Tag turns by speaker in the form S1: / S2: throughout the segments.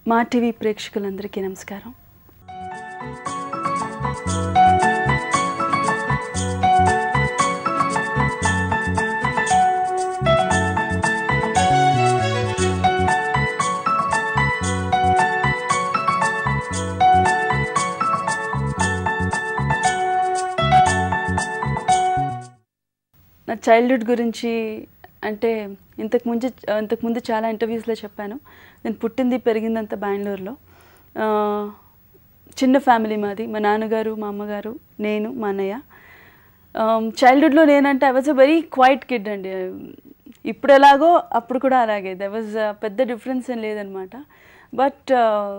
S1: మా టీవీ ప్రేక్షకులందరికీ నమస్కారం నా చైల్డ్హుడ్ గురించి అంటే ఇంతకు ముందు ఇంతకు ముందు చాలా ఇంటర్వ్యూస్లో చెప్పాను నేను పుట్టింది పెరిగిందంతా బెంగళూరులో ఆ, చిన్న ఫ్యామిలీ మాది మా నాన్నగారు మా అమ్మగారు నేను మా అన్నయ్య చైల్డ్హుడ్లో నేనంటే I was a very quiet kid అండి ఇప్పుడు ఎలాగో అప్పుడు కూడా అలాగే ద వాజ్ పెద్ద డిఫరెన్స్ ఏం లేదనమాట బట్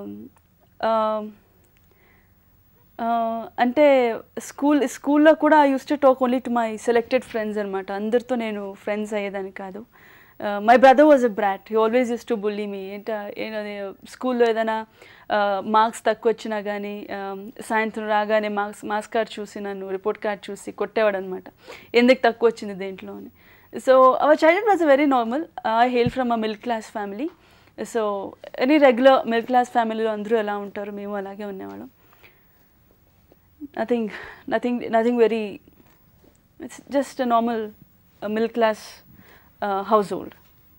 S1: అంటే స్కూల్ స్కూల్లో కూడా I use to talk only to my selected friends అనమాట అందరితో నేను ఫ్రెండ్స్ అయ్యేదాన్ని కాదు my brother was a brat he always use to bully me ఏంట ఏంటది స్కూల్లో ఏదైనా మార్క్స్ తక్కువ వచ్చినా కానీ సాయంత్రం రాగానే మార్క్స్ మార్క్స్ కార్డ్ చూసి నన్ను రిపోర్ట్ కార్డ్ చూసి కొట్టేవాడు అనమాట ఎందుకు తక్కువ వచ్చింది దేంట్లో అని so our childhood was very normal I hail from a middle class family so any regular middle class ఫ్యామిలీలో అందరూ ఎలా ఉంటారు మేము అలాగే ఉండేవాళ్ళం nothing nothing nothing very it's just a normal uh, middle class uh, household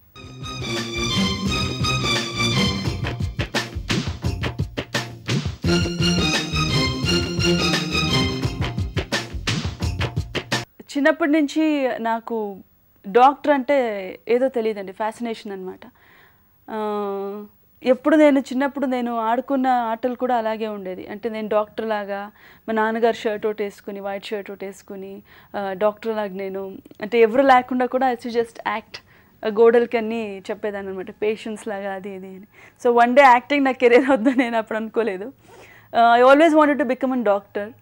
S1: చిన్నప్పటి నుంచి నాకు డాక్టర్ అంటే ఏదో తెలియదండి ఫ్యాసినేషన్ అనమాట ఎప్పుడు నేను చిన్నప్పుడు నేను ఆడుకున్న ఆటలు కూడా అలాగే ఉండేది అంటే నేను డాక్టర్ లాగా మా నాన్నగారు షర్ట్ ఒకటి వేసుకుని వైట్ షర్ట్ ఒకటి వేసుకుని డాక్టర్ లాగా నేను అంటే ఎవరు లేకుండా కూడా ఇట్స్ జస్ట్ యాక్ట్ గోడలకి అన్నీ చెప్పేదాన్ని అనమాట పేషెన్స్ లాగా అది ఇది అని సో వన్ డే యాక్టింగ్ నా కెరీర్ వద్దని నేను అప్పుడు అనుకోలేదు I always wanted to become an doctor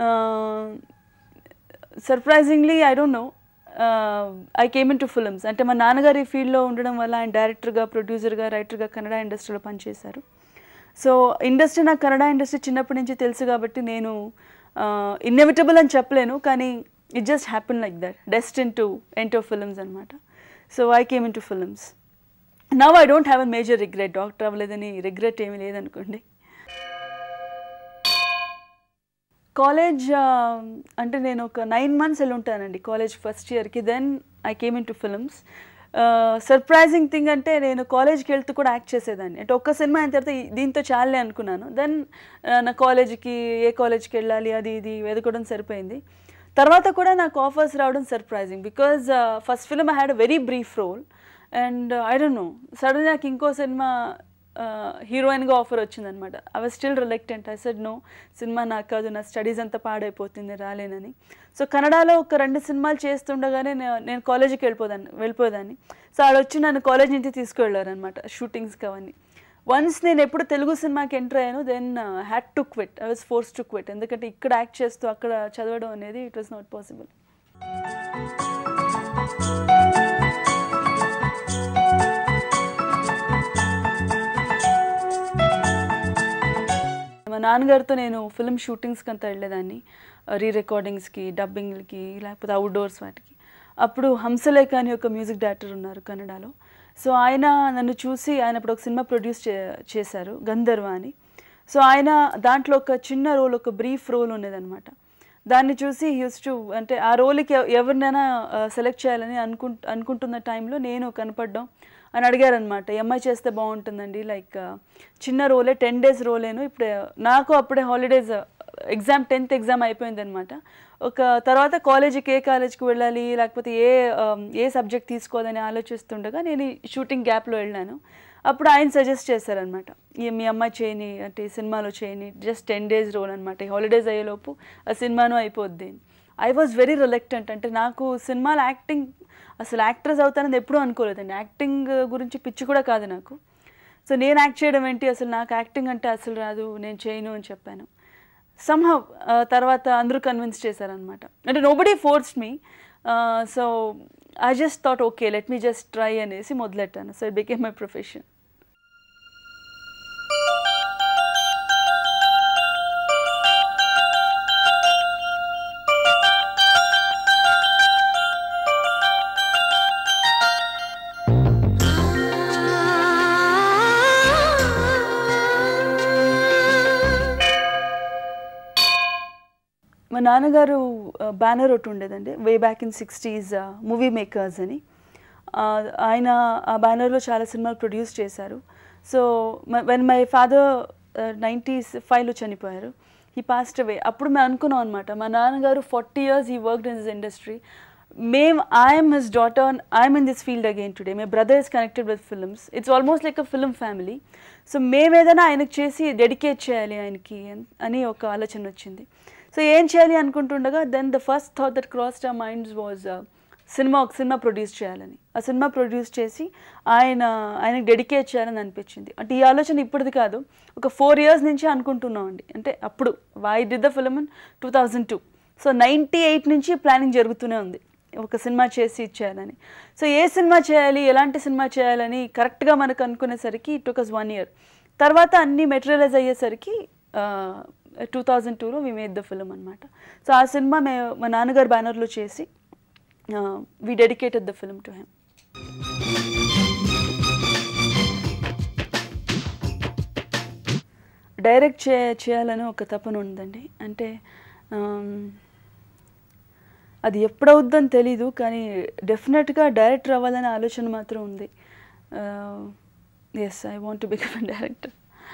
S1: surprisingly I don't know I came in to films అంటే మా నాన్నగారు ఈ ఫీల్డ్లో ఉండడం వల్ల ఆయన డైరెక్టర్గా ప్రొడ్యూసర్గా రైటర్గా కన్నడ ఇండస్ట్రీలో పనిచేశారు సో ఇండస్ట్రీ నాకు కన్నడ ఇండస్ట్రీ చిన్నప్పటి నుంచి తెలుసు కాబట్టి నేను ఇన్నెవిటబుల్ అని చెప్పలేను కానీ it just happen like that destined to into films అనమాట so I came in to films now I don't have a major regret doctor అవ్వలేదని రిగ్రెట్ ఏమీ లేదనుకోండి కాలేజ్ అంటే నేను ఒక నైన్ మంత్స్ వెళ్ళి ఉంటానండి కాలేజ్ ఫస్ట్ ఇయర్కి then I came in to films surprising thing అంటే నేను కాలేజ్కి వెళ్తూ కూడా యాక్ట్ చేసేదాన్ని అంటే ఒక్క సినిమా అయిన తర్వాత ఈ- దీంతో చాలే అనుకున్నాను దెన్ నా కాలేజ్కి ఏ కాలేజ్కి వెళ్ళాలి అది ఇది వెతుకోవడం సరిపోయింది తర్వాత కూడా నాకు ఆఫర్స్ రావడం surprising because first film I had a very brief role and I don't know sudden నాకు ఇంకో సినిమా హీరోయిన్గా ఆఫర్ వచ్చిందనమాట I was still reluctant I said no cinema నాకు కాదు నా స్టడీస్ అంతా పాడైపోతుంది రాలేనని సో కన్నడలో ఒక రెండు సినిమాలు చేస్తుండగానే నే- నేను కాలేజీకి వెళ్ళిపోదాన్ని వెళ్ళిపోదాన్ని సో ఆడ వచ్చి నన్ను కాలేజ్ నుంచి తీసుకువెళ్ళారనమాట షూటింగ్స్కి అవన్నీ వన్స్ నేను ఎప్పుడు తెలుగు సినిమాకి ఎంటర్ అయ్యాను then had to quit I was force to quit ఎందుకంటే ఇక్కడ యాక్ట్ చేస్తూ అక్కడ చదవడం అనేది ఇట్ వాస్ నాట్ పాసిబుల్ మా నాన్నగారితో నేను ఫిల్మ్ షూటింగ్స్కి అంతా వెళ్ళేదాన్ని రీ రికార్డింగ్స్కి డబ్బింగ్లకి లేకపోతే అవుట్డోర్స్ వాటికి అప్పుడు హంసలేఖ అని ఒక మ్యూజిక్ డైరెక్టర్ ఉన్నారు కన్నడలో సో ఆయన నన్ను చూసి ఆయన అప్పుడు ఒక సినిమా ప్రొడ్యూస్ చే చేశారు గంధర్వ అని సో ఆయన దాంట్లో ఒక చిన్న రోల్ ఒక బ్రీఫ్ రోల్ ఉండేదన్నమాట దాన్ని చూసి యూస్ టు అంటే ఆ రోల్కి ఎవరినైనా సెలెక్ట్ చేయాలని అనుకు అనుకుంటున్న టైంలో నేను కనపడడం అని అడిగారనమాట ఈ అమ్మాయి చేస్తే బాగుంటుందండి లైక్ చిన్న రోలే టెన్ డేస్ రోలేను ఇప్పుడు నాకు అప్పుడే హాలిడేస్ ఎగ్జామ్ టెన్త్ ఎగ్జామ్ అయిపోయింది అనమాట ఒక తర్వాత కాలేజీకి ఏ కాలేజ్కి వెళ్ళాలి లేకపోతే ఏ ఆ, ఏ సబ్జెక్ట్ తీసుకోవాలని ఆలోచిస్తుండగా నేను ఈ షూటింగ్ గ్యాప్లో వెళ్ళాను అప్పుడు ఆయన సజెస్ట్ చేశారనమాట ఈ మీ అమ్మాయి చేయని అంటే ఈ సినిమాలో చేయని జస్ట్ టెన్ డేస్ రోల్ అనమాట ఈ హాలిడేస్ అయ్యేలోపు ఆ సినిమాను అయిపోద్ది ఐ వాజ్ వెరీ రిలెక్టెంట్ అంటే నాకు సినిమాలో యాక్టింగ్ అసలు యాక్ట్రెస్ అవుతానని ఎప్పుడూ అనుకోలేదండి యాక్టింగ్ గురించి పిచ్చి కూడా కాదు నాకు సో నేను యాక్ట్ చేయడం ఏంటి అసలు నాకు యాక్టింగ్ అంటే అసలు రాదు నేను చేయను అని చెప్పాను సమ్హౌ తర్వాత అందరూ కన్విన్స్ చేశారనమాట అంటే nobody force me so I just thought okay let me just try అనేసి మొదలెట్టాను so it became my profession
S2: ఆ
S1: మా నాన్నగారు బ్యానర్ ఒకటి ఉండేదండి way back in sixties movie makers అని ఆ, ఆయన ఆ బ్యానర్లో చాలా సినిమాలు ప్రొడ్యూస్ చేశారు so when my father nineties ఫైవ్లో చనిపోయారు ఈ పాస్ట్ అవే అప్పుడు మేము అనుకున్నాం అనమాట మా నాన్నగారు ఫార్టీ ఇయర్స్ ఈ వర్క్ ఇన్ దిస్ ఇండస్ట్రీ మేము I'm his daughter I'm in this field again today my brother is connected with films it's almost like a film family so మేము ఏదైనా ఆయనకు చేసి డెడికేట్ చేయాలి ఆయనకి అన్- అని ఒక ఆలోచన వచ్చింది సో ఏం చేయాలి అనుకుంటుండగా then the first thought that cross the minds was cinema ఒక సినిమా ప్రొడ్యూస్ చేయాలని ఆ సినిమా ప్రొడ్యూస్ చేసి ఆయన ఆయనకు డెడికేట్ చేయాలని అనిపించింది అంటే ఈ ఆలోచన ఇప్పటిది కాదు ఒక ఫోర్ ఇయర్స్ నుంచి అనుకుంటున్నాం అండి అంటే అప్పుడు why did the film in two thousand two so ninety eight నుంచి ప్లానింగ్ జరుగుతూనే ఉంది ఒక సినిమా చేసి ఇచ్చేయాలని సో ఏ సినిమా చేయాలి ఎలాంటి సినిమా చేయాలని కరెక్ట్గా మనకు అనుకునేసరికి it took us one year తర్వాత అన్ని మెటీరియలైజ్ అయ్యేసరికి టూ థౌజండ్ టూలో వి మేడ్ ద ఫిల్మ్ అనమాట సో ఆ సినిమా మే మా నాన్నగారు బ్యానర్లో చేసి we dedicated the film to him direct చే చేయాలని ఒక తపన ఉందండి అంటే ఆమ్, అది ఎప్పుడవుద్దని తెలీదు కానీ డెఫినెట్గా డైరెక్టర్ అవ్వాలనే ఆలోచన మాత్రం ఉంది yes I want to become director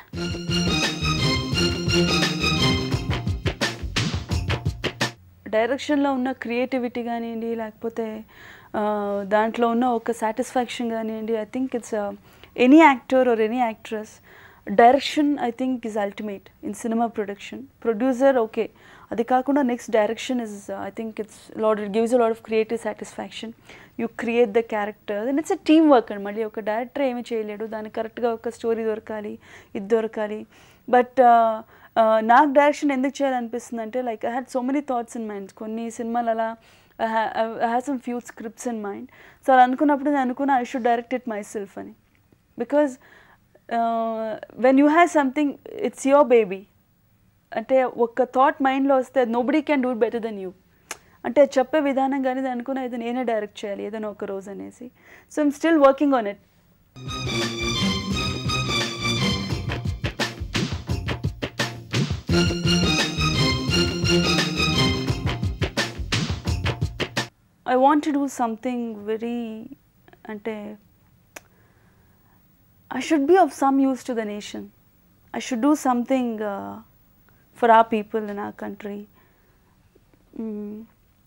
S1: డైరెక్షన్లో ఉన్న క్రియేటివిటీ కానివ్వండి లేకపోతే ఆ, దాంట్లో ఉన్న ఒక సాటిస్ఫాక్షన్ కానివ్వండి I think it's any actor or any actress direction I think is ultimate in cinema production producer okay అది కాకుండా next direction is I think it's lot it gives a lot of creative satisfaction you create the character and it's a team work అండి మళ్ళీ ఒక director ఏమి చేయలేడు దానికి కరెక్ట్గా ఒక స్టోరీ దొరకాలి ఇది దొరకాలి బట్ నాకు డైరెక్షన్ ఎందుకు చేయాలనిపిస్తుంది అంటే like I had so many thoughts in mind కొన్ని సినిమాలు అలా I have some few scripts in mind so అలా అనుకున్నప్పుడు నేను అనుకున్నా I should direct it myself అని because when you have something it's your baby అంటే ఒక థాట్ మైండ్లో వస్తే nobody can do better then you అంటే చెప్పే విధానం కానీ నేను అనుకున్నా ఇది నేనే డైరెక్ట్ చేయాలి ఏదైనా ఒక రోజు అనేసి so I'm still working on it I want to do something very అంటే I should be of some use to the nation. I should do something uh, for our people in our country. Mm.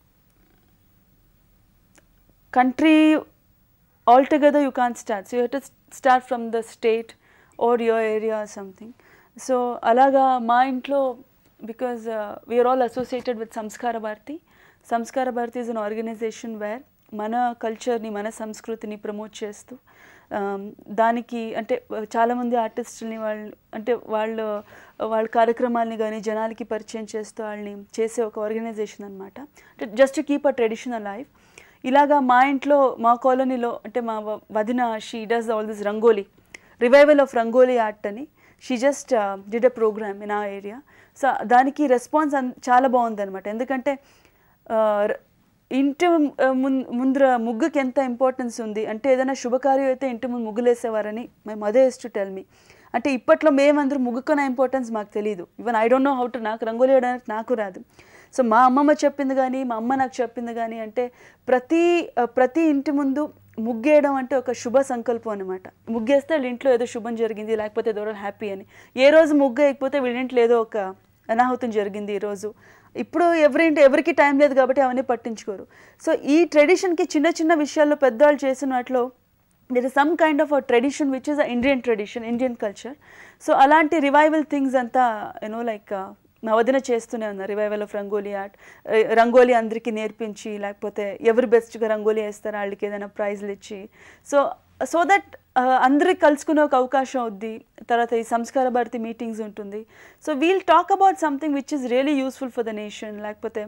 S1: Country altogether you can't start. So you have to s- start from the state or your area or something. So అలాగా మా ఇంట్లో because we're all associated with Sanskara Bharati Sanskara Bharati is an organization where మన కల్చర్ని మన సంస్కృతిని promote చేస్తూ um, దానికి అంటే చాలామంది ఆర్టిస్టుల్ని వాళ్ళు అంటే వాళ్ళు వాళ్ళ కార్యక్రమాలని కానీ జనాలకి పరిచయం చేస్తూ వాళ్ళని చేసే ఒక ఆర్గనైజేషన్ అనమాట అంటే just keep a traditional life ఇలాగా మా ఇంట్లో మా కాలనీలో అంటే మా వ- వదిన she does all this rangoli revival of rangoli art అని she just did a program in ఆ ఏరియా సో దానికి రెస్పాన్స్ అన్ చాలా బాగుందన్నమాట ఎందుకంటే ఆ, ర- ఇంటి ము- ఆ, ముం- ముందర ముగ్గుకి ఎంత ఇంపార్టెన్స్ ఉంది అంటే ఏదైనా శుభకార్యం అయితే ఇంటి ముందు ముగ్గులేసేవారని my mother is to tell me అంటే ఇప్పట్లో మేమందరూ ముగ్గుకున్న ఇంపార్టెన్స్ మాకు తెలియదు even I don't know how to నాకు రంగోలీ వేయడానికి నాకు రాదు సో మా అమ్మమ్మ చెప్పింది కానీ మా అమ్మ నాకు చెప్పింది కానీ అంటే ప్రతి ఆ, ప్రతి ఇంటి ముందు ముగ్గేయడం అంటే ఒక శుభ సంకల్పం అనమాట ముగ్గేస్తే వీళ్ళ ఇంట్లో ఏదో శుభం జరిగింది లేకపోతే ఏదో హ్యాపీ అని ఏ రోజు ముగ్గు వేయకపోతే వీళ్ళ ఇంట్లో ఏదో ఒక అనాహుతం జరిగింది ఈరోజు ఇప్పుడు ఎవరింటి ఎవరికి టైం లేదు కాబట్టి అవన్నీ పట్టించుకోరు సో ఈ ట్రెడిషన్కి చిన్న చిన్న విషయాల్లో పెద్దవాళ్ళు చేసిన వాటిలో there is some kind of a tradition which is a Indian tradition Indian culture so అలాంటి రివైవల్ థింగ్స్ అంతా యూనో లైక్ మా వదిన చేస్తూనే ఉన్నారు revival of rangoli art rangoli అందరికీ నేర్పించి లేకపోతే ఎవరు బెస్ట్గా రంగోలీ వేస్తారో వాళ్ళకి ఏదైనా ప్రైజ్లు ఇచ్చి సో సో దట్ అందరికి కలుసుకునే ఒక అవకాశం అవుద్ది తర్వాత ఈ సంస్కార భారతి మీటింగ్స్ ఉంటుంది so we'll talk about something which is really useful for the nation లేకపోతే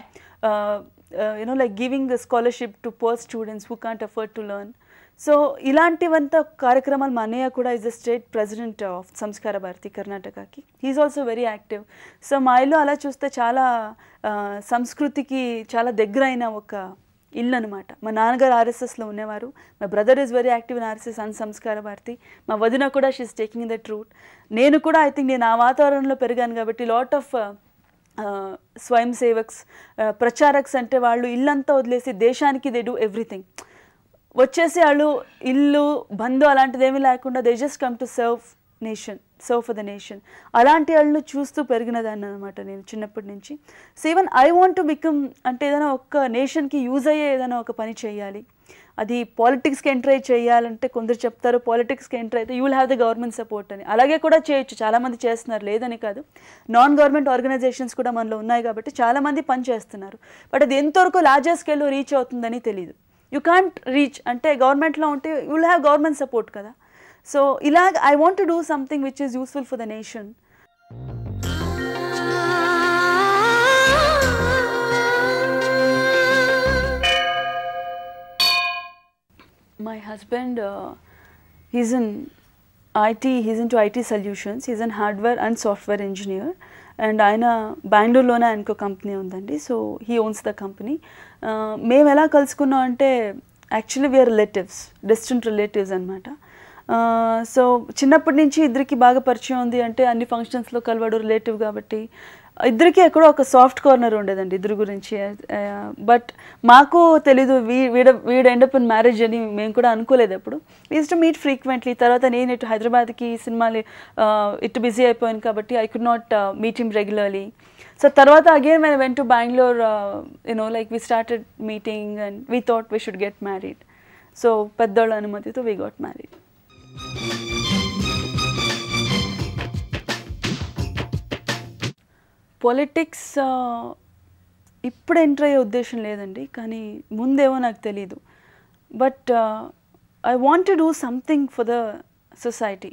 S1: you know like giving the scholarship to poor students who can't afford to learn so ఇలాంటివంతా కార్యక్రమాలు మా అన్నయ్య కూడా is the state president of Sanskara Bharati కర్ణాటకకి he's also very active so మా ఇల్లు అలా చూస్తే చాలా ఆ, సంస్కృతికి చాలా దగ్గర అయిన ఒక ఇల్లు అనమాట మా నాన్నగారు ఆర్ఎస్ఎస్లో ఉండేవారు మా brother is very active in RSS and Sanskara Bharati మా వదిన కూడా షీఈస్ టేకింగ్ దట్ రూట్ నేను కూడా ఐ థింక్ నేను ఆ వాతావరణంలో పెరిగాను కాబట్టి లాట్ ఆఫ్ స్వయం సేవక్స్ ప్రచారక్స్ అంటే వాళ్ళు ఇల్లంతా వదిలేసి దేశానికి దే డూ ఎవ్రీథింగ్ వచ్చేసి వాళ్ళు ఇల్లు బంధు అలాంటిది ఏమీ లేకుండా they just come to serve nation serve for the nation అలాంటి వాళ్ళను చూస్తూ పెరిగినదాన్ని అనమాట నేను చిన్నప్పటి నుంచి so even I want to become అంటే ఏదైనా ఒక నేషన్కి యూజ్ అయ్యే ఏదైనా ఒక పని చేయాలి అది పాలిటిక్స్కి ఎంటర్ అయ్యి చేయాలంటే కొందరు చెప్తారు పాలిటిక్స్కి ఎంటర్ అయితే you will have the government support అని అలాగే కూడా చేయొచ్చు చాలామంది చేస్తున్నారు లేదని కాదు నాన్ గవర్నమెంట్ ఆర్గనైజేషన్స్ కూడా మనలో ఉన్నాయి కాబట్టి చాలామంది పని చేస్తున్నారు బట్ అది ఎంతవరకు లార్జర్ స్కేల్లో రీచ్ అవుతుందని తెలియదు యూ కాంట్ రీచ్ అంటే గవర్నమెంట్లో ఉంటే you will have government support కదా సో ఇలాగ I want to do something which is useful for the nation my husband uh, he's in IT he's into IT solutions he's an hardware and software engineer and ఆయన బెంగళూరులోనే ఆయనకు company ఉందండి so he owns the company మేము ఎలా కలుసుకున్నాం అంటే actually we're relatives distant relatives అనమాట so చిన్నప్పటి నుంచి ఇద్దరికి బాగా పరిచయం ఉంది అంటే అన్ని ఫంక్షన్స్లో కలవడు రిలేటివ్ కాబట్టి ఇద్దరికి ఎక్కడో ఒక సాఫ్ట్ కార్నర్ ఉండేదండి ఇద్దరు గురించి బట్ మాకు తెలీదు వీ వీడ వీడ ఎండప్ ఇన్ మ్యారేజ్ అని మేము కూడా అనుకోలేదు ఎప్పుడు ఈజ్ టు మీట్ ఫ్రీక్వెంట్లీ తర్వాత నేను ఇటు హైదరాబాద్కి సినిమాలు ఇటు బిజీ అయిపోయాను కాబట్టి I could not meet him regularly so తర్వాత అగైన్ మేము went to Bengaluru you know like we started meeting and we thought we should get married so పెద్దోళ్ళ అనుమతితో వీ గాట్ మ్యారీడ్ పొలిటిక్స్ ఇప్పుడు ఎంటర్ అయ్యే ఉద్దేశం లేదండి కానీ ముందేమో నాకు తెలీదు but I want to do something for the society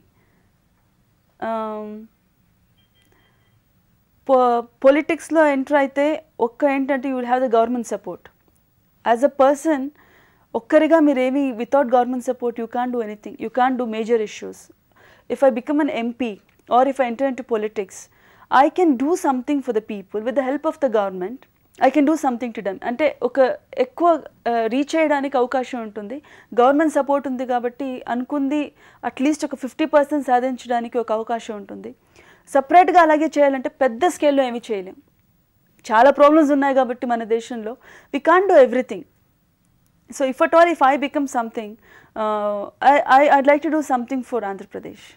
S1: పొలిటిక్స్లో ఎంటర్ అయితే ఒక్క ఏంటంటే you will have the government support as a person ఒక్కరిగా మీరేమి without government support you can do anything you can do major issues if I become an MP or if I enter into politics I can do something for the people with the help of the government I can do something to done అంటే ఒక ఎక్కువ reach చేయడానికి అవకాశం ఉంటుంది government support ఉంది కాబట్టి అనుకుంది at least ఒక ఫిఫ్టీ పర్సెంట్ సాధించడానికి ఒక అవకాశం ఉంటుంది సపరేట్గా అలాగే చేయాలంటే పెద్ద స్కేల్లో ఏమీ చేయలేం చాలా ప్రాబ్లమ్స్ ఉన్నాయి కాబట్టి మన దేశంలో we can do everything so if at all if I become something I I'd like to do something for Andhra Pradesh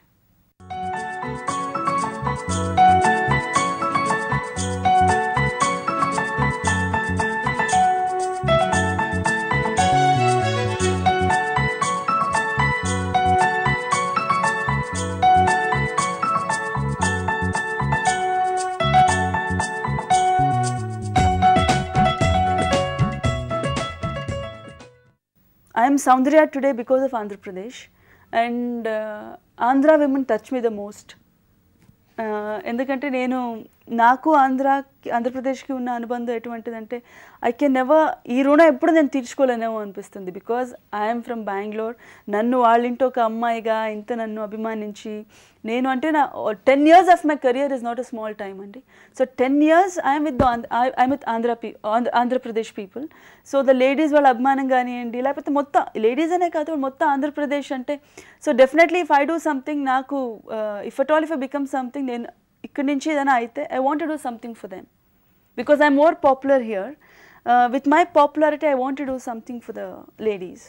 S1: I am Soundarya today because of Andhra Pradesh, and uh, Andhra women touch me the most. ఎందుకంటే నేను నాకు ఆంధ్ర ఆంధ్రప్రదేశ్కి ఉన్న అనుబంధం ఎటువంటిదంటే I can never ఈ రుణం ఎప్పుడు నేను తీర్చుకోలేనేమో అనిపిస్తుంది బికాజ్ ఐఎమ్ ఫ్రమ్ బెంగళూరు నన్ను వాళ్ళింటి ఒక అమ్మాయిగా ఇంత నన్ను అభిమానించి నేను అంటే నా ten years of my career is not a small time అండి so ten years I'm with I'm with Andhra P Andhra Pradesh people so the ladies వాళ్ళ అభిమానం కానివ్వండి లేకపోతే మొత్తం లేడీస్ అనే కాదు మొత్తం ఆంధ్రప్రదేశ్ అంటే so definitely if I do something నాకు if at all if I become something నేను ఇక్కడి నుంచి ఏదైనా అయితే I want do something for them because I'm more popular here with my popularity I want do something for the ladies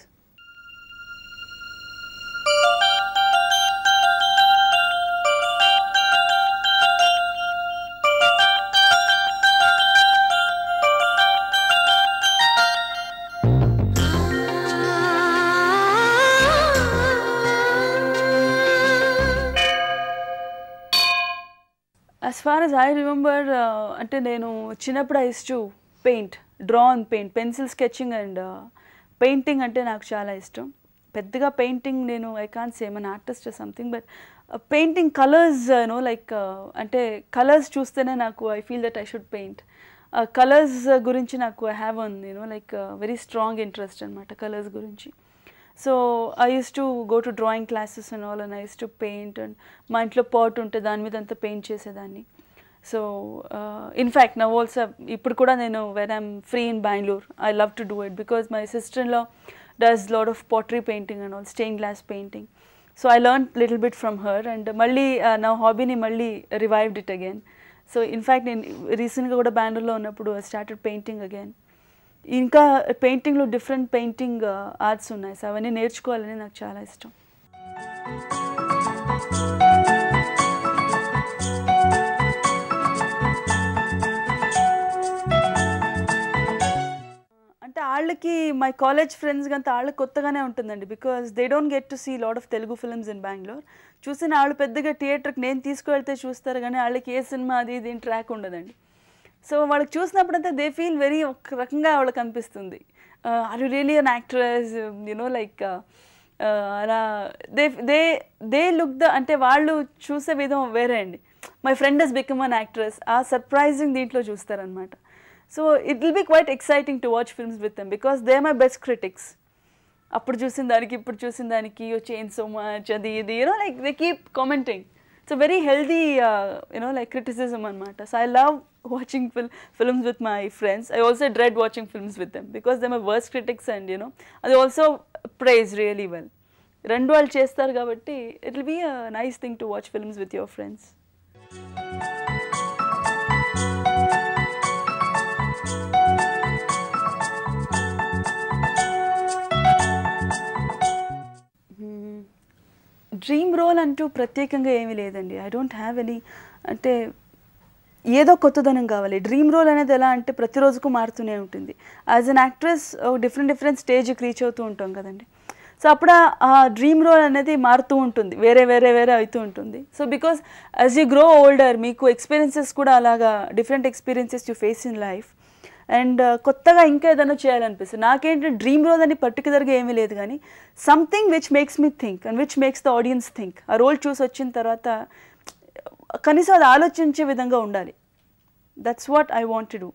S1: as far as I remember అంటే నేను చిన్నప్పుడు I to paint draw and paint pencil sketching and painting అంటే నాకు చాలా ఇష్టం పెద్దగా painting నేను I can same an artist something but painting colours no like అంటే కలర్స్ చూస్తేనే నాకు I feel that I should paint colours గురించి నాకు I have one you know like very strong interest అనమాట కలర్స్ గురించి so I use to go to drawing classes and all and I use to paint and మా ఇంట్లో pot ఉంటే దాని మీద అంతా పెయింట్ చేసేదాన్ని సో ఇన్ఫ్యాక్ట్ నా ఆల్సో ఇప్పుడు కూడా నేను when I'm free in Bengaluru I love to do it because my సిస్టర్లో does lot of pottery painting and all stain glass painting so I learn little bit from her and మళ్ళీ నా హాబీని మళ్ళీ revived it again so in fact నేను రీసెంట్గా కూడా బెంగళూరులో ఉన్నప్పుడు స్టార్టెడ్ పెయింటింగ్ అగైన్ ఇంకా పెయింటింగ్లో డిఫరెంట్ పెయింటింగ్ ఆర్ట్స్ ఉన్నాయి సో అవన్నీ నేర్చుకోవాలని నాకు చాలా ఇష్టం అంటే వాళ్ళకి మై కాలేజ్ ఫ్రెండ్స్ అంతా వాళ్ళకి కొత్తగానే ఉంటుందండి because they don't get to see lot of Telugu films in Bengaluru చూసిన వాళ్ళు పెద్దగా థియేటర్కి నేను తీసుకువెళ్తే చూస్తారు కానీ వాళ్ళకి ఏ సినిమా అది ఇది ట్రాక్ ఉండదండి సో వాళ్ళకి చూసినప్పుడంతా దే ఫీల్ వెరీ ఒక రకంగా వాళ్ళకి అనిపిస్తుంది are really an actress you know like అలా they they they look the అంటే వాళ్ళు చూసే విధం వేరే అండి my friend he's become an actress ఆ సర్ప్రైజింగ్ దీంట్లో చూస్తారనమాట so it will be quite exciting to watch films with them because they my best critics అప్పుడు చూసిన దానికి ఇప్పుడు చూసిన దానికి యూ చేంజ్ సో మచ్ అది ఇది you know like they keep commenting it's very healthy you know like criticism అనమాట so I love watching fil films with my friends I also dread watching films with them because they my worst critics and you know అది also praise really well రెండు వాళ్ళు చేస్తారు కాబట్టి it will be a nice thing to watch films with your friends dream role అంటూ ప్రత్యేకంగా ఏమీ లేదండి I don't have any అంటే ఏదో కొత్తదనం కావాలి డ్రీమ్ రోల్ అనేది ఎలా అంటే ప్రతిరోజుకు మారుతూనే ఉంటుంది as an actress different different స్టేజ్కి రీచ్ అవుతూ ఉంటాం కదండి సో అప్పుడు ఆ డ్రీమ్ రోల్ అనేది మారుతూ ఉంటుంది వేరే వేరే వేరే అవుతూ ఉంటుంది so because as you grow older మీకు ఎక్స్పీరియన్సెస్ కూడా అలాగా different experiences you face in life and కొత్తగా ఇంకా ఏదైనా చేయాలనిపిస్తుంది నాకేంటి డ్రీమ్ రోల్ అని పర్టికులర్గా ఏమీ లేదు కానీ something which makes me think and which makes the audience think ఆ రోల్ చూసి వచ్చిన తర్వాత కనీసం అది ఆలోచించే విధంగా ఉండాలి that's what I want do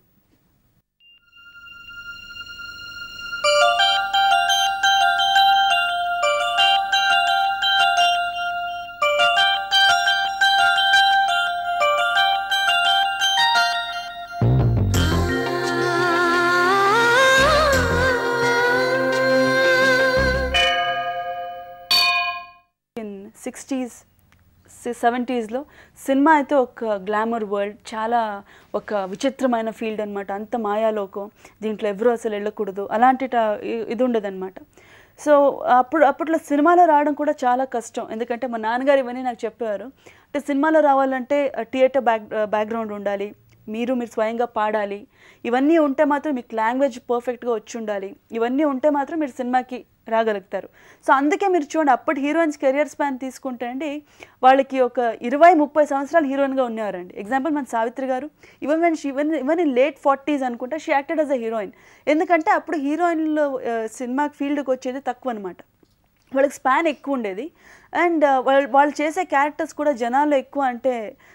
S1: in sixties సెవెంటీస్లో సినిమా అయితే ఒక గ్లామర్ వరల్డ్ చాలా ఒక విచిత్రమైన ఫీల్డ్ అనమాట అంత మాయాలోకం దీంట్లో ఎవరు అసలు వెళ్ళకూడదు అలాంటి ట- ఇ- ఇది ఉండదన్నమాట సో అప్పుడు అప్పట్లో సినిమాలో రావడం కూడా చాలా కష్టం ఎందుకంటే మా నాన్నగారు ఇవన్నీ నాకు చెప్పారు అంటే సినిమాలో రావాలంటే థియేటర్ బ్యాక్ బ్యాక్గ్రౌండ్ ఉండాలి మీరు మీరు స్వయంగా పాడాలి ఇవన్నీ ఉంటే మాత్రం మీకు లాంగ్వేజ్ పర్ఫెక్ట్గా వచ్చి ఉండాలి ఇవన్నీ ఉంటే మాత్రం మీరు సినిమాకి రాగలుగుతారు సో అందుకే మీరు చూడండి అప్పటి హీరోయిన్స్ కెరియర్ స్పాన్ తీసుకుంటే అండి వాళ్ళకి ఒక ఇరవై ముప్పై సంవత్సరాలు హీరోయిన్గా ఉన్నవారండి ఎగ్జాంపుల్ మన Savitri garu even when she even even in late forties అనుకుంటా she acted as a heroine ఎందుకంటే అప్పుడు హీరోయిన్లు సినిమా ఫీల్డ్కి వచ్చేది తక్కువ అనమాట వాళ్ళకి స్పాన్ ఎక్కువ ఉండేది అండ్ వాళ్ళు వాళ్ళు చేసే క్యారెక్టర్స్ కూడా జనాల్లో ఎక్కువ అంటే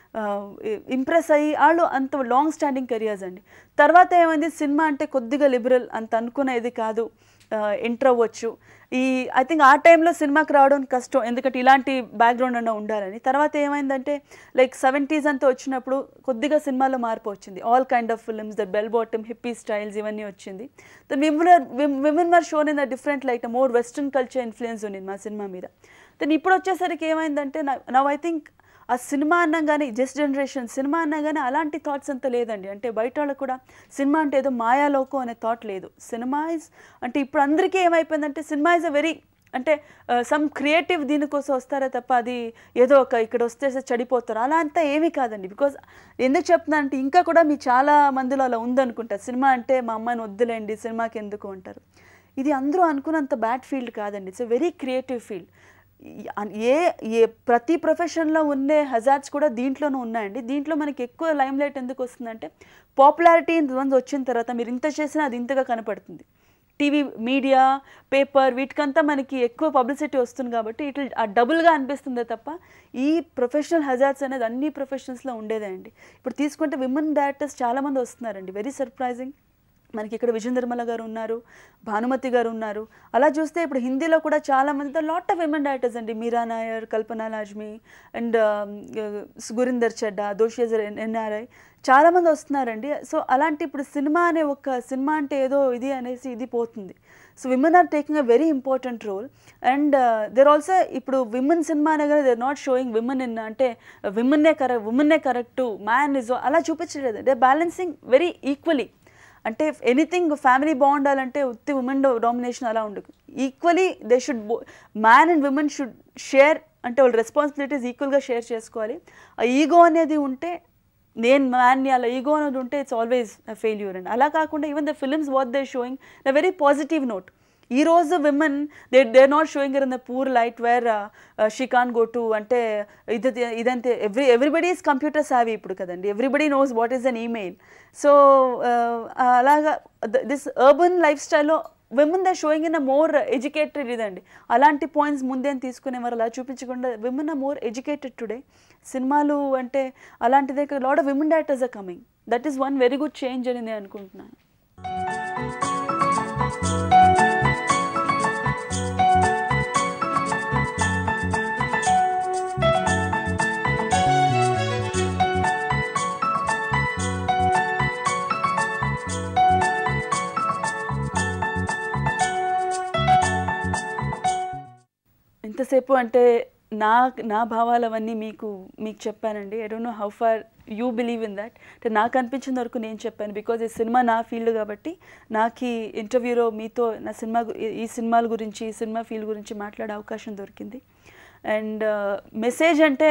S1: ఇంప్రెస్ అయ్యి వాళ్ళు అంత లాంగ్ స్టాండింగ్ కెరియర్స్ అండి తర్వాత ఏమైంది సినిమా అంటే కొద్దిగా లిబరల్ అంత అనుకునేది కాదు ఎంటర్ అవ్వచ్చు ఈ ఐ థింక్ ఆ టైంలో సినిమాకి రావడం కష్టం ఎందుకంటే ఇలాంటి బ్యాక్గ్రౌండ్ అన్న ఉండాలని తర్వాత ఏమైందంటే లైక్ సెవెంటీస్ అంతా వచ్చినప్పుడు కొద్దిగా సినిమాలో మార్పు వచ్చింది all kind of films the bell bottom hippie styles ఇవన్నీ వచ్చింది the women women were shown in the different like more western culture influence ఉంది మా సినిమా మీద దెన్ ఇప్పుడు వచ్చేసరికి ఏమైందంటే నవ్ ఐ థింక్ ఆ సినిమా అన్నగానే జస్ట్ జనరేషన్ సినిమా అన్నగానే అలాంటి థాట్స్ అంత లేదండి అంటే బయట వాళ్ళకు కూడా సినిమా అంటే ఏదో మాయాలోకం అనే థాట్ లేదు సినిమా ఇస్ అంటే ఇప్పుడు అందరికీ ఏమైపోయిందంటే సినిమా ఇస్ అ వెరీ అంటే సమ్ క్రియేటివ్ దీనికోసం వస్తారా తప్ప అది ఏదో ఒక ఇక్కడ వస్తే చెడిపోతారు అలా అంతా ఏమీ కాదండి బికాజ్ ఎందుకు చెప్తున్నా అంటే ఇంకా కూడా మీ చాలా మందిలో అలా ఉందనుకుంటా సినిమా అంటే మా అమ్మాయిని వద్దులేండి సినిమాకి ఎందుకు అంటారు ఇది అందరూ అనుకున్నంత బ్యాడ్ ఫీల్డ్ కాదండి it's a very creative field ఏ ఏ ప్రతి ప్రొఫెషన్లో ఉండే హజార్డ్స్ కూడా దీంట్లోనూ ఉన్నాయండి దీంట్లో మనకి ఎక్కువ లైమ్ లైట్ ఎందుకు వస్తుందంటే పాపులారిటీ ఇంతమంది వచ్చిన తర్వాత మీరు ఇంత చేసినా అది ఇంతగా కనపడుతుంది టీవీ మీడియా పేపర్ వీటికంతా మనకి ఎక్కువ పబ్లిసిటీ వస్తుంది కాబట్టి ఇట్లా ఆ డబుల్గా అనిపిస్తుందే తప్ప ఈ ప్రొఫెషనల్ హజార్డ్స్ అనేది అన్ని ప్రొఫెషన్స్లో ఉండేదే అండి ఇప్పుడు తీసుకుంటే విమెన్ డైరెక్టర్స్ చాలామంది వస్తున్నారండి వెరీ సర్ప్రైజింగ్ మనకి ఇక్కడ విజయ నిర్మల గారు ఉన్నారు భానుమతి గారు ఉన్నారు అలా చూస్తే ఇప్పుడు హిందీలో కూడా చాలా మంది లాట్ ఆఫ్ విమెన్ డైరెక్టర్స్ అండి మీరా నాయర్ కల్పనా లాజ్మి అండ్ గురిందర్ చెడ్డా దోషియజర్ ఎన్ఆర్ఐ చాలామంది వస్తున్నారండి సో అలాంటి ఇప్పుడు సినిమా అనే ఒక సినిమా అంటే ఏదో ఇది అనేసి ఇది పోతుంది so women are taking a very important role and they're also ఇప్పుడు విమెన్ సినిమా అనగానే they're not showing women in అంటే విమెన్నే కరెక్ట్ ఉమెన్నే కరెక్ట్ మ్యాన్ ఇస్ అలా చూపించలేదు దే బ్యాలెన్సింగ్ వెరీ ఈక్వలీ అంటే ఎనీథింగ్ ఫ్యామిలీ బాగుండాలంటే ఉత్తి ఉమెన్ డామినేషన్ అలా ఉండదు equally they should man and women should share అంటే వాళ్ళ రెస్పాన్సిబిలిటీస్ ఈక్వల్గా షేర్ చేసుకోవాలి ఆ ఈగో అనేది ఉంటే నేను మ్యాన్ని అలా ఈగో అనేది ఉంటే ఇట్స్ ఆల్వేస్ ఫెయిల్యూర్ అండి అలా కాకుండా even the films what they showing the very positive note ఈ రోజు women they they not showing in the poor light where she can go to అంటే ఇది ఇదంతే every everybody is computer savvy ఇప్పుడు కదండి everybody knows what is an email so అలాగా this urban life స్టైల్లో women the showing in a more educated ఇదండి అలాంటి points ముందే తీసుకునేవారు అలా చూపించకుండా women are more educated today సినిమాలు అంటే అలాంటిదే lot of women directors are coming that is one very good change అని నేను అనుకుంటున్నాను ఎంతసేపు అంటే నా నా భావాలు అవన్నీ మీకు మీకు చెప్పానండి I don't know how far you believe in that అంటే నాకు అనిపించిన వరకు నేను చెప్పాను బికాజ్ ఈ సినిమా నా ఫీల్డ్ కాబట్టి నాకు ఈ ఇంటర్వ్యూలో మీతో నా సినిమా గు- ఈ- ఈ సినిమాల గురించి ఈ సినిమా ఫీల్డ్ గురించి మాట్లాడే అవకాశం దొరికింది అండ్ మెసేజ్ అంటే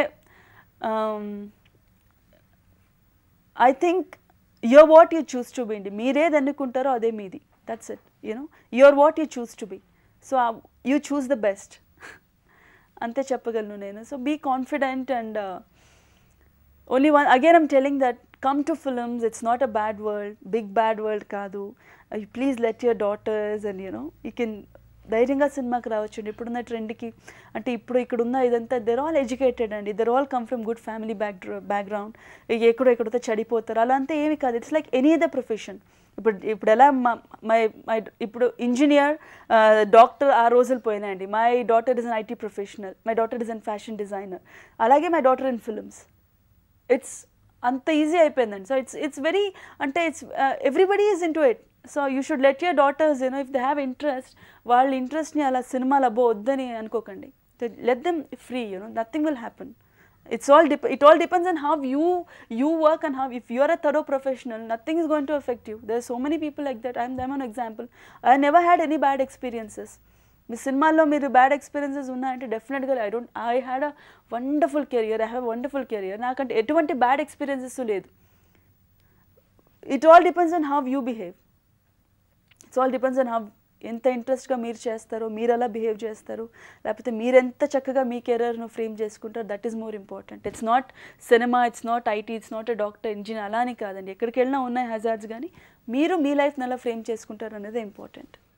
S1: I think your what you choose to be అండి మీరేది అనుకుంటారో అదే మీది that's it you know your what you choose to be so you choose the best అంతే చెప్పగలను నేను so be confident and only one again I'm telling that come to films it's not a bad world big bad world కాదు please let your daughters and you know you can ధైర్యంగా సినిమాకి రావచ్చు ఇప్పుడున్న ట్రెండ్కి అంటే ఇప్పుడు ఇక్కడ ఉన్న ఇదంతా దెర్ ఆల్ ఎడ్యుకేటెడ్ అండి there all come from good family back background ఎక్కడో ఎక్కడితో చడిపోతారు అలా అంతా ఏమి కాదు it's like any other profession ఇప్పుడు ఇప్పుడు ఎలా మై మై ఇప్పుడు ఇంజనీర్ డాక్టర్ ఆ రోజులు పోయినాయండి my daughter is an IT professional my daughter is an fashion designer అలాగే my daughter in films it's అంత ఈజీ అయిపోయిందండి సో ఇట్స్ ఇట్స్ వెరీ అంటే it's everybody is in to it so you should let your daughters you know if they have interest వాళ్ళ ఇంట్రెస్ట్ని అలా సినిమాలు అబ్బో వద్దని అనుకోకండి let them free you know nothing will happen it's all dep- it all depends on how you you work and how if you are a thorough professional nothing is going to affect you there are so many people like that i'm them an example i never had any bad experiences మీ సినిమాల్లో మీరు bad experiences ఉన్నాయంటే డెఫినెట్గా I don't I had a wonderful career I have wonderful career నాకంటే ఎటువంటి bad experiences లేదు it all depends on how you behave it's all depends on how ఎంత ఇంట్రెస్ట్గా మీరు చేస్తారో మీరు ఎలా బిహేవ్ చేస్తారు లేకపోతే మీరు ఎంత చక్కగా మీ కెరీర్ను ఫ్రేమ్ చేసుకుంటారు that is more important it's not cinema it's not IT it's not a doctor engineer అలా అని కాదండి ఎక్కడికి వెళ్ళినా ఉన్నాయి హజార్డ్స్ కానీ మీరు మీ లైఫ్ని ఎలా ఫ్రేమ్ చేసుకుంటారు అనేది ఇంపార్టెంట్